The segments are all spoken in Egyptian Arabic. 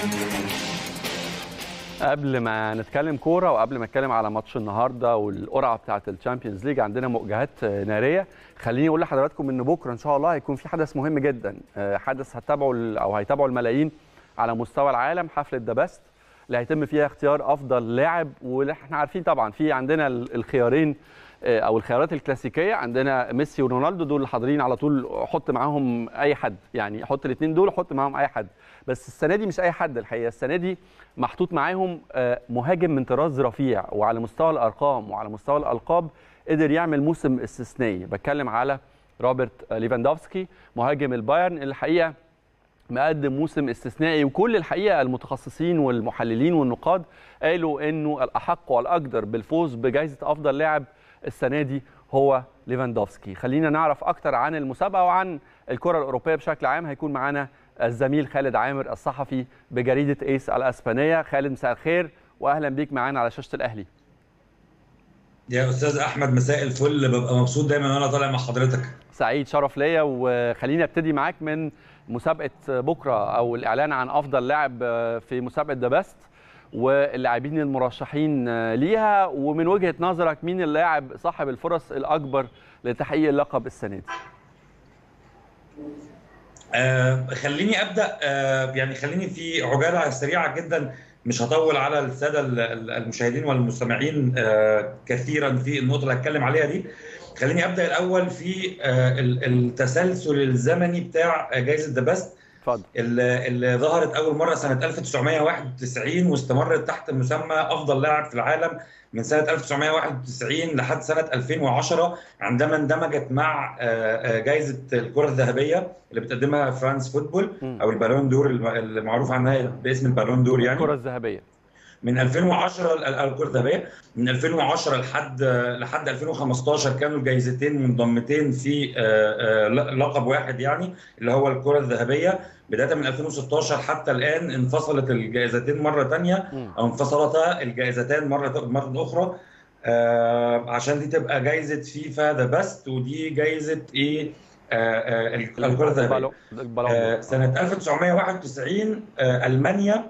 قبل ما نتكلم كوره وقبل ما نتكلم على ماتش النهارده والقرعه بتاعه الشامبيونز ليج عندنا مواجهات ناريه خليني اقول لحضراتكم ان بكره ان شاء الله هيكون في حدث مهم جدا حدث هتتابعه او هيتابعه الملايين على مستوى العالم حفله ذا بيست اللي هيتم فيها اختيار افضل لاعب واحنا عارفين طبعا في عندنا الخيارين او الخيارات الكلاسيكيه عندنا ميسي ورونالدو دول اللي حاضرين على طول حط معاهم اي حد يعني حط الاثنين دول حط معاهم اي حد بس السنه دي مش اي حد الحقيقه السنه دي محطوط معاهم مهاجم من طراز رفيع وعلى مستوى الارقام وعلى مستوى الالقاب قدر يعمل موسم استثنائي بتكلم على روبرت ليفاندوفسكي مهاجم البايرن الحقيقه مقدم موسم استثنائي وكل الحقيقه المتخصصين والمحللين والنقاد قالوا انه الاحق والاقدر بالفوز بجائزه افضل لاعب السنه دي هو ليفاندوفسكي خلينا نعرف اكتر عن المسابقه وعن الكره الاوروبيه بشكل عام هيكون معانا الزميل خالد عامر الصحفي بجريده ايس الاسبانيه خالد مساء الخير واهلا بيك معانا على شاشه الاهلي يا استاذ احمد مساء الفل ببقى مبسوط دايما وانا طالع مع حضرتك سعيد شرف ليا وخليني ابتدي معاك من مسابقه بكره او الاعلان عن افضل لاعب في مسابقه ذا بيست واللاعبين المرشحين ليها ومن وجهه نظرك مين اللاعب صاحب الفرص الاكبر لتحقيق اللقب السنه دي آه خليني ابدا آه يعني خليني في عجاله سريعه جدا مش هطول على الساده المشاهدين والمستمعين آه كثيرا في النقطه اللي هتكلم عليها دي خليني ابدا الاول في آه التسلسل الزمني بتاع جائزه ذا بيست اتفضل اللي, اللي ظهرت اول مره سنه 1991 واستمرت تحت مسمى افضل لاعب في العالم من سنه 1991 لحد سنه 2010 عندما اندمجت مع جائزه الكره الذهبيه اللي بتقدمها فرانس فوتبول او البالون دور المعروف عنها باسم البالون دور يعني الكره الذهبيه من 2010 الكره الذهبيه من 2010 لحد لحد 2015 كانوا الجايزتين منضمتين في لقب واحد يعني اللي هو الكره الذهبيه بدايه من 2016 حتى الان انفصلت الجائزتين مره ثانيه او انفصلتا الجائزتان مره مره اخرى عشان دي تبقى جائزه فيفا ذا بيست ودي جائزه ايه الكره الذهبيه سنه 1991 المانيا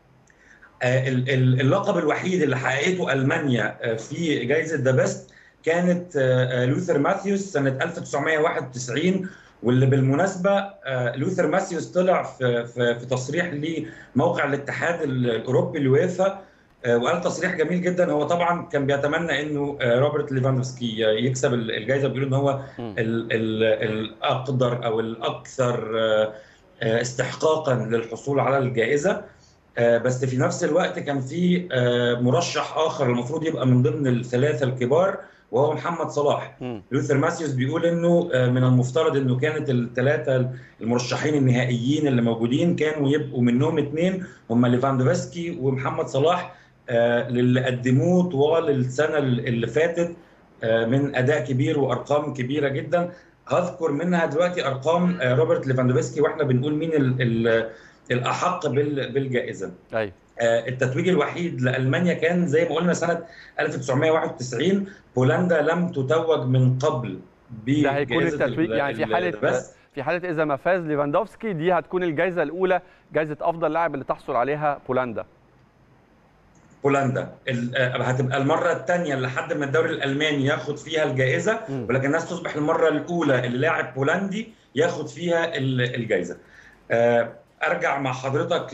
اللقب الوحيد اللي حققته المانيا في جائزه ذا بيست كانت لوثر ماثيوس سنه 1991 واللي بالمناسبه لوثر ماثيوس طلع في في, في تصريح لموقع الاتحاد الاوروبي الويفا وقال تصريح جميل جدا هو طبعا كان بيتمنى انه روبرت ليفاندوفسكي يكسب الجائزه بيقولوا ان هو ال ال الاقدر او الاكثر استحقاقا للحصول على الجائزه بس في نفس الوقت كان في مرشح اخر المفروض يبقى من ضمن الثلاثه الكبار وهو محمد صلاح م. لوثر ماسيوس بيقول انه من المفترض انه كانت الثلاثه المرشحين النهائيين اللي موجودين كانوا يبقوا منهم اثنين هم ليفاندوفسكي ومحمد صلاح للي قدموه طوال السنه اللي فاتت من اداء كبير وارقام كبيره جدا هذكر منها دلوقتي ارقام روبرت ليفاندوفسكي واحنا بنقول مين ال ال الاحق بالجائزه. ايوه التتويج الوحيد لالمانيا كان زي ما قلنا سنه 1991 بولندا لم تتوج من قبل ده هيكون التتويج يعني في حاله بس. في حاله اذا ما فاز ليفاندوفسكي دي هتكون الجائزه الاولى جائزه افضل لاعب اللي تحصل عليها بولندا. بولندا هتبقى المره الثانيه لحد ما الدوري الالماني ياخد فيها الجائزه ولكن الناس تصبح المره الاولى اللي لاعب بولندي ياخد فيها الجائزه. ارجع مع حضرتك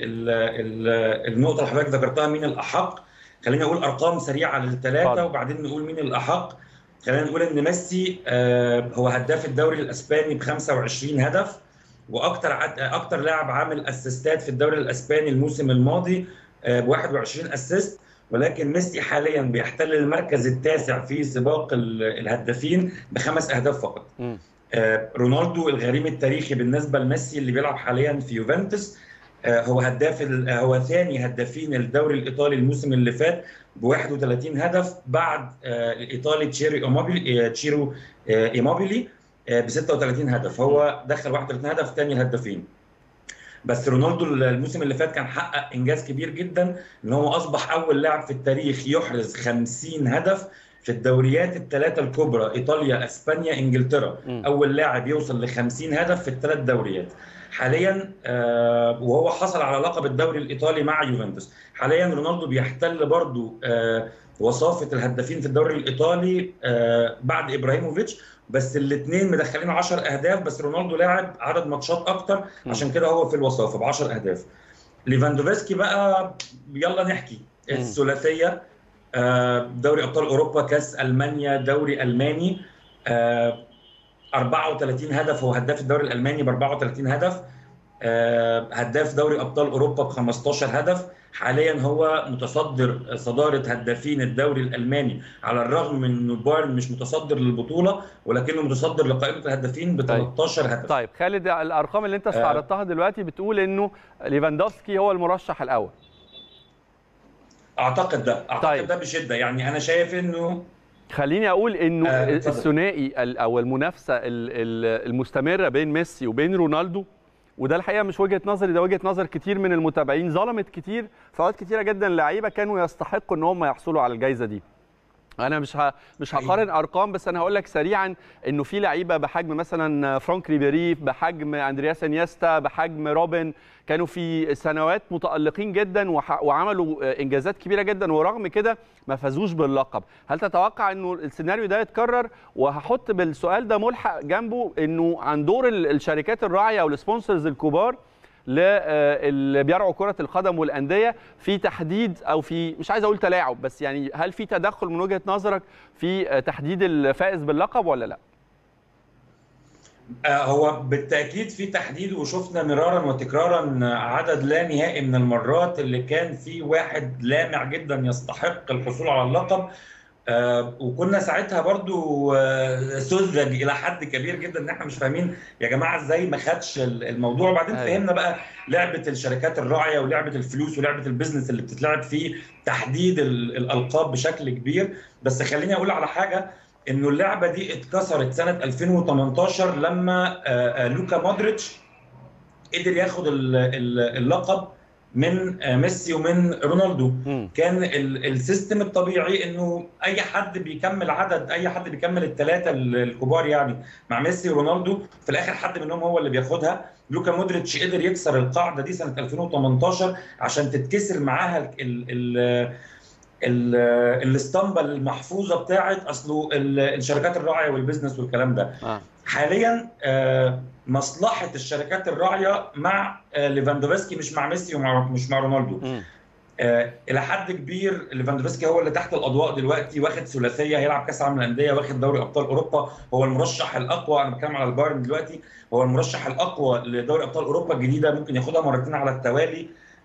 للنقطه اللي حضرتك ذكرتها مين الاحق خليني اقول ارقام سريعه للثلاثه وبعدين نقول مين الاحق خلينا نقول ان ميسي هو هداف الدوري الاسباني ب 25 هدف واكثر اكثر لاعب عامل اسيستات في الدوري الاسباني الموسم الماضي ب 21 اسيست ولكن ميسي حاليا بيحتل المركز التاسع في سباق الهدافين بخمس اهداف فقط م. رونالدو الغريم التاريخي بالنسبه لميسي اللي بيلعب حاليا في يوفنتوس هو هداف هو ثاني هدافين الدوري الايطالي الموسم اللي فات ب 31 هدف بعد الايطالي تشيري اوموبيلي تشيرو ايموبيلي ب 36 هدف هو دخل 31 هدف ثاني الهدافين بس رونالدو الموسم اللي فات كان حقق انجاز كبير جدا ان هو اصبح اول لاعب في التاريخ يحرز 50 هدف في الدوريات الثلاثه الكبرى ايطاليا اسبانيا انجلترا م. اول لاعب يوصل ل 50 هدف في الثلاث دوريات حاليا وهو حصل على لقب الدوري الايطالي مع يوفنتوس حاليا رونالدو بيحتل برضو وصافه الهدافين في الدوري الايطالي بعد ابراهيموفيتش بس الاثنين مدخلين 10 اهداف بس رونالدو لاعب عدد ماتشات اكتر عشان كده هو في الوصافه ب 10 اهداف ليفاندوفسكي بقى يلا نحكي الثلاثيه دوري ابطال اوروبا كاس المانيا دوري الماني 34 هدف هو هداف الدوري الالماني ب 34 هدف هداف دوري ابطال اوروبا ب 15 هدف حاليا هو متصدر صداره هدافين الدوري الالماني على الرغم من انه بايرن مش متصدر للبطوله ولكنه متصدر لقائمه الهدافين ب 13 هدف طيب خالد الارقام اللي انت استعرضتها دلوقتي بتقول انه ليفاندوفسكي هو المرشح الاول اعتقد ده اعتقد طيب. ده بشده يعني انا شايف انه خليني اقول انه آه الثنائي او المنافسه المستمره بين ميسي وبين رونالدو وده الحقيقه مش وجهه نظري ده وجهه نظر كتير من المتابعين ظلمت كتير في اوقات كتيره جدا لعيبه كانوا يستحقوا ان هم يحصلوا على الجائزه دي انا مش ه... مش هقارن ارقام بس انا هقول لك سريعا انه في لعيبه بحجم مثلا فرانك ريبيري بحجم اندرياس انيستا بحجم روبن كانوا في سنوات متالقين جدا وح... وعملوا انجازات كبيره جدا ورغم كده ما فازوش باللقب هل تتوقع انه السيناريو ده يتكرر وهحط بالسؤال ده ملحق جنبه انه عن دور الشركات الراعيه والسبونسرز الكبار اللي بيرعوا كره القدم والانديه في تحديد او في مش عايز اقول تلاعب بس يعني هل في تدخل من وجهه نظرك في تحديد الفائز باللقب ولا لا؟ هو بالتاكيد في تحديد وشفنا مرارا وتكرارا عدد لا نهائي من المرات اللي كان في واحد لامع جدا يستحق الحصول على اللقب آه وكنا ساعتها برضو آه سذج الى حد كبير جدا ان احنا مش فاهمين يا جماعه ازاي ما خدش الموضوع وبعدين أيوة. فهمنا بقى لعبه الشركات الراعيه ولعبه الفلوس ولعبه البيزنس اللي بتتلعب فيه تحديد الالقاب بشكل كبير بس خليني اقول على حاجه انه اللعبه دي اتكسرت سنه 2018 لما آه لوكا مودريتش قدر ياخد اللقب من ميسي ومن رونالدو م. كان السيستم الطبيعي انه اي حد بيكمل عدد اي حد بيكمل الثلاثه الكبار يعني مع ميسي ورونالدو في الاخر حد منهم هو اللي بياخدها لوكا مودريتش قدر يكسر القاعده دي سنه 2018 عشان تتكسر معاها ال ال ال الاسطمبه المحفوظه بتاعت اصله الشركات الراعيه والبزنس والكلام ده آه. حاليا مصلحه الشركات الراعيه مع ليفاندوفسكي مش مع ميسي ومش مع رونالدو م. الى حد كبير ليفاندوفسكي هو اللي تحت الاضواء دلوقتي واخد ثلاثيه هيلعب كاس العالم للانديه واخد دوري ابطال اوروبا هو المرشح الاقوى انا بتكلم على البايرن دلوقتي هو المرشح الاقوى لدوري ابطال اوروبا الجديده ممكن ياخدها مرتين على التوالي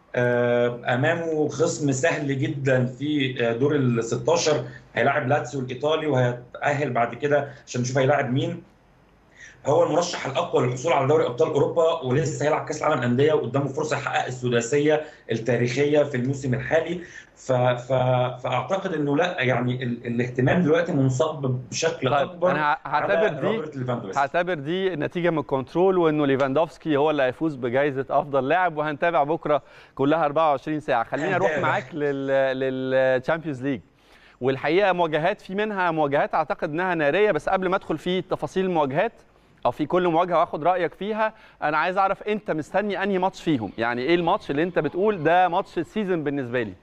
امامه خصم سهل جدا في دور ال 16 هيلاعب لاتسيو الايطالي وهيتاهل بعد كده عشان نشوف هيلاعب مين هو المرشح الاقوى للحصول على دوري ابطال اوروبا ولسه هيلعب كاس العالم انديه وقدامه فرصه يحقق السداسيه التاريخيه في الموسم الحالي ف... ف... فاعتقد انه لا يعني ال... الاهتمام دلوقتي منصب بشكل طيب اكبر انا هعتبر دي هعتبر دي نتيجه من الكنترول وانه ليفاندوفسكي هو اللي هيفوز بجائزه افضل لاعب وهنتابع بكره كلها 24 ساعه خليني اروح معاك لل للتشامبيونز ليج والحقيقه مواجهات في منها مواجهات اعتقد انها ناريه بس قبل ما ادخل في تفاصيل المواجهات او في كل مواجهه واخد رايك فيها انا عايز اعرف انت مستني انهي ماتش فيهم يعني ايه الماتش اللي انت بتقول ده ماتش السيزون بالنسبه لي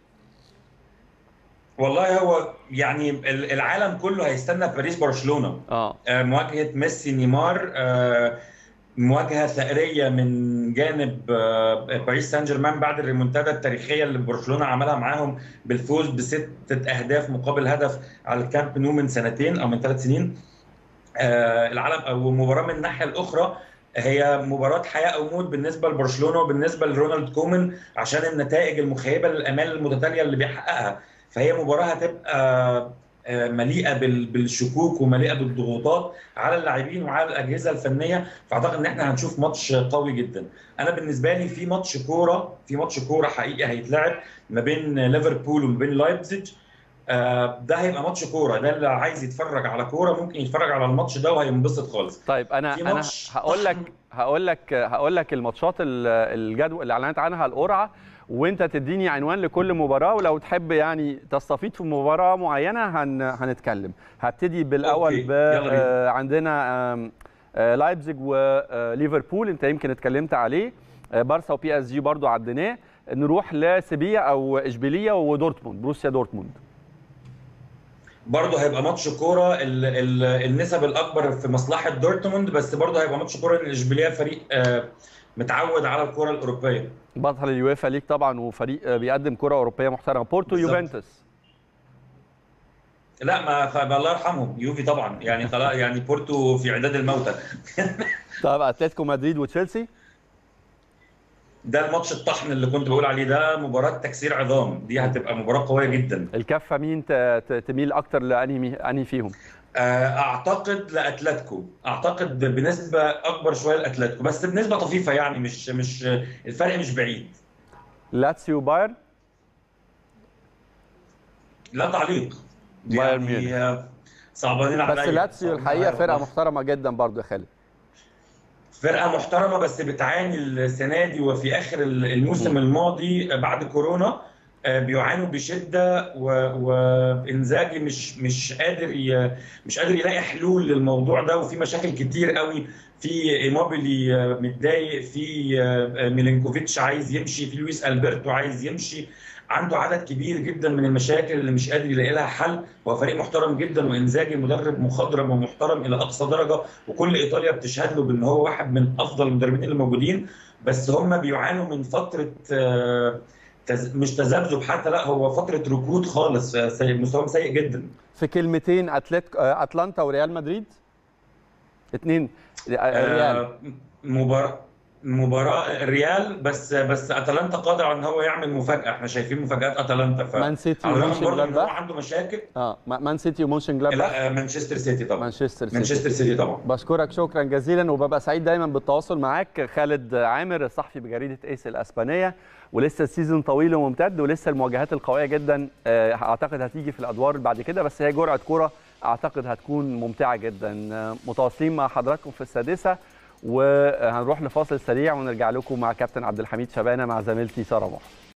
والله هو يعني العالم كله هيستنى باريس برشلونه اه مواجهه ميسي نيمار آه مواجهه ثأريه من جانب باريس سان جيرمان بعد الريمونتادا التاريخيه اللي برشلونه عملها معاهم بالفوز بستة اهداف مقابل هدف على الكامب نو من سنتين او من ثلاث سنين آه العالم او مباراه من الناحيه الاخرى هي مباراه حياه او موت بالنسبه لبرشلونه وبالنسبه لرونالد كومان عشان النتائج المخيبه للامال المتتاليه اللي بيحققها فهي مباراه هتبقى مليئه بالشكوك ومليئه بالضغوطات على اللاعبين وعلى الاجهزه الفنيه فاعتقد ان احنا هنشوف ماتش قوي جدا انا بالنسبه لي في ماتش كوره في ماتش كوره حقيقي هيتلعب ما بين ليفربول وما بين لايبزيج ده هيبقى ماتش كوره ده اللي عايز يتفرج على كوره ممكن يتفرج على الماتش ده وهينبسط خالص طيب انا انا هقول لك هقول لك هقول لك الماتشات الجدول اللي اعلنت عنها القرعه وانت تديني عنوان لكل مباراه ولو تحب يعني تستفيد في مباراه معينه هن... هنتكلم هبتدي بالاول ب... عندنا لايبزيج وليفربول انت يمكن اتكلمت عليه بارسا وبي اس جي برضو عديناه نروح لسيبيا او اشبيليه ودورتموند بروسيا دورتموند برضه هيبقى ماتش كوره ال ال النسب الاكبر في مصلحه دورتموند بس برضه هيبقى ماتش كوره ان اشبيليه فريق آه متعود على الكره الاوروبيه بطل اليويفا ليج طبعا وفريق بيقدم كره اوروبيه محترمه بورتو بالظبط. يوفنتوس لا ما خ- الله يرحمهم يوفي طبعا يعني خلاص يعني بورتو في عداد الموتى طب اتلتيكو مدريد وتشيلسي ده الماتش الطحن اللي كنت بقول عليه ده مباراه تكسير عظام دي هتبقى مباراه قويه جدا الكفه مين ت- ت- تميل اكتر لانهي مي- انهي فيهم آه، اعتقد لاتلتيكو اعتقد بنسبه اكبر شويه لاتلتيكو بس بنسبه طفيفه يعني مش مش الفرق مش بعيد لاتسيو بايرن لا تعليق بايرن ميونخ. يعني آه، صعبانين عليا بس لاتسيو صعبانين الحقيقه عليا فرقه والله. محترمه جدا برضو يا خالد فرقه محترمه بس بتعاني السنه دي وفي اخر الموسم الماضي بعد كورونا آه، بيعانوا بشده و- وانزاجي مش مش قادر ي- مش قادر يلاقي حلول للموضوع ده وفي مشاكل كتير قوي في ايموبيلي آه، متضايق في آه، ميلينكوفيتش عايز يمشي في لويس البرتو عايز يمشي عنده عدد كبير جدا من المشاكل اللي مش قادر يلاقي لها حل هو فريق محترم جدا وانزاجي مدرب مخضرم ومحترم الى اقصى درجه وكل ايطاليا بتشهد له بان هو واحد من افضل المدربين اللي موجودين بس هم بيعانوا من فتره آه، تز... مش تذبذب حتى لا هو فتره ركود خالص آه، سيء- مستواهم سيء جدا في كلمتين اتلتيكو آه، اتلانتا وريال مدريد اثنين ريال آه، مباراة مباراة الريال بس بس اتلانتا قادر على ان هو يعمل مفاجأة احنا شايفين مفاجآت اتلانتا ف مان سيتي على الرغم ومونشن برضه ان هو جلادباخ عنده مشاكل اه ما- مان سيتي ومونشن جلادباخ لا آه، مانشستر سيتي طبعا مانشستر سيتي مانشستر سيتي طبعا بشكرك شكرا جزيلا وببقى سعيد دايما بالتواصل معاك خالد عامر الصحفي بجريده ايس الاسبانيه ولسه السيزون طويل وممتد ولسه المواجهات القويه جدا آه، اعتقد هتيجي في الادوار اللي بعد كده بس هي جرعه كوره اعتقد هتكون ممتعه جدا آه، متواصلين مع حضراتكم في السادسه وهنروح لفاصل سريع ونرجع لكم مع كابتن عبد الحميد شبانه مع زميلتي ساره محسن